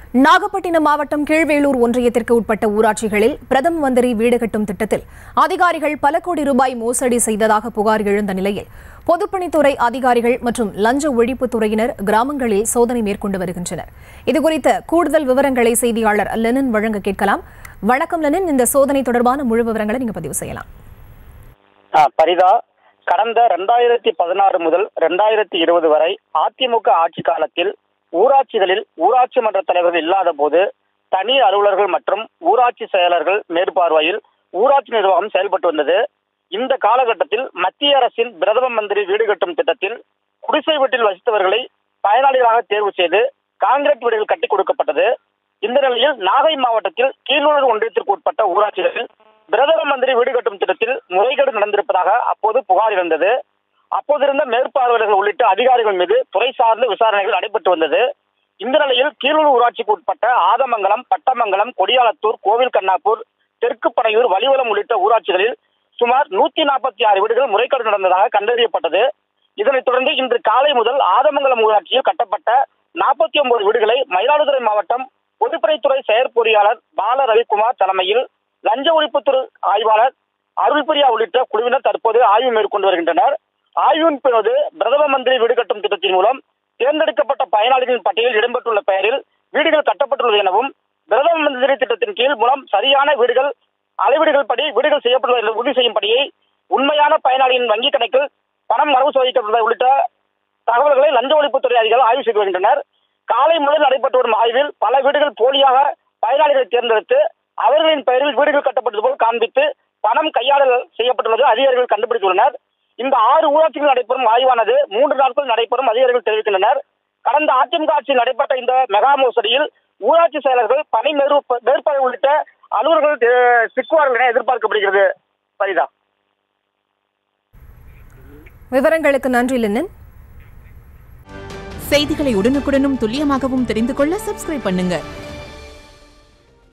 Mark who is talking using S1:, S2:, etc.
S1: நாகப்பட்டினம் மாவட்டம் கீழ்வேளூர் ஒன்றியத்திற்கு உட்பட்ட ஊராட்சிகளில் பிரதம மந்திரி வீடு கட்டும் திட்டத்தில் அதிகாரிகள் பல கோடி ரூபாய் மோசடி செய்ததாக புகார் எழுந்த நிலையில் பொதுப்பணித்துறை அதிகாரிகள் மற்றும் லஞ்ச ஒழிப்புத் துறையினர் கிராமங்களில் சோதனை மேற்கொண்டு வருகின்றனர் இதுகுறித்த கூடுதல் விவரங்களை செய்தியாளர் லெனின் வழங்க கேட்கலாம் வணக்கம் லெனின் இந்த சோதனை தொடர்பான முழு விவரங்களை நீங்க பதிவு செய்யலாம்
S2: ஆ, பரிதா கடந்த ரெண்டாயிரத்தி பதினாறு முதல் ரெண்டாயிரத்தி இருபது வரை அதிமுக ஆட்சி காலத்தில் ஊராட்சிகளில் ஊராட்சி மன்ற தலைவர்கள் இல்லாத போது தனி அலுவலர்கள் மற்றும் ஊராட்சி செயலர்கள் மேற்பார்வையில் ஊராட்சி நிர்வாகம் செயல்பட்டு வந்தது இந்த காலகட்டத்தில் மத்திய அரசின் பிரதம மந்திரி வீடு கட்டும் திட்டத்தில் குடிசை வீட்டில் வசித்தவர்களை பயனாளிகளாக தேர்வு செய்து காங்கிரீட் வீடுகள் கட்டி கொடுக்கப்பட்டது இந்த நிலையில் நாகை மாவட்டத்தில் கீழூர் ஒன்றியத்திற்கு உட்பட்ட ஊராட்சிகளில் பிரதம மந்திரி வீடு கட்டும் திட்டத்தில் முறைகேடு நடந்திருப்பதாக அப்போது புகார் இருந்தது அப்போதிருந்த மேற்பார்வையாளர்கள் உள்ளிட்ட அதிகாரிகள் மீது துறை சார்ந்த விசாரணைகள் நடைபெற்று வந்தது இந்த நிலையில் கீழூர் ஊராட்சிக்கு உட்பட்ட ஆதமங்கலம் பட்டமங்கலம் கொடியாலத்தூர் கோவில் கண்ணாப்பூர் தெற்கு பனையூர் வலிவலம் உள்ளிட்ட ஊராட்சிகளில் சுமார் நூத்தி நாற்பத்தி ஆறு வீடுகள் முறைகேடு நடந்ததாக கண்டறியப்பட்டது இதனைத் தொடர்ந்து இன்று காலை முதல் ஆதமங்கலம் ஊராட்சியில் கட்டப்பட்ட நாற்பத்தி ஒன்பது வீடுகளை மயிலாடுதுறை மாவட்டம் பொதுப்பணித்துறை செயற்பொறியாளர் பால ரவிக்குமார் தலைமையில் லஞ்ச ஒழிப்புத்துறை ஆய்வாளர் அருள்பிரியா உள்ளிட்ட குழுவினர் தற்போது ஆய்வு மேற்கொண்டு வருகின்றனர் ஆய்வின் பிறகு பிரதம மந்திரி வீடு கட்டும் திட்டத்தின் மூலம் தேர்ந்தெடுக்கப்பட்ட பயனாளிகளின் பட்டியலில் இடம்பெற்றுள்ள பெயரில் வீடுகள் கட்டப்பட்டுள்ளது எனவும் பிரதம மந்திரி திட்டத்தின் கீழ் மூலம் சரியான வீடுகள் அளவீடுகள் படி வீடுகள் செய்யப்படுவதை உறுதி செய்யும் படியை உண்மையான பயனாளியின் வங்கிக் கணக்கில் பணம் வரவு சோதிக்கப்படுவது உள்ளிட்ட தகவல்களை லஞ்ச ஒழிப்புத்துறை அதிகாரிகள் ஆய்வு செய்து வருகின்றனர் காலை முதல் நடைபெற்று வரும் ஆய்வில் பல வீடுகள் போலியாக பயனாளிகளை தேர்ந்தெடுத்து அவர்களின் பெயரில் வீடுகள் கட்டப்பட்டது போல் காண்பித்து பணம் கையாடல் செய்யப்பட்டுள்ளது அதிகாரிகள் கண்டுபிடித்துள்ளனர் இந்த ஆறு ஊராட்சிகள் நடைபெறும் ஆய்வானது மூன்று நாட்கள் நடைபெறும் அதிகாரிகள் தெரிவிக்கின்றனர் கடந்த அதிமுக ஆட்சியில் நடைபெற்ற இந்த மெகா மோசடியில் ஊராட்சி செயலர்கள் பணி மேற்ப- மேற்பார்வை உள்ளிட்ட அலுவலர்கள் அஹ், சிக்குவார்கள் என எதிர்பார்க்கப்படுகிறது சரிதா
S1: விவரங்களுக்கு நன்றி லெனின்
S3: செய்திகளை உடனுக்குடனும் துல்லியமாகவும் தெரிந்து கொள்ள சப்ஸ்கிரைப் பண்ணுங்க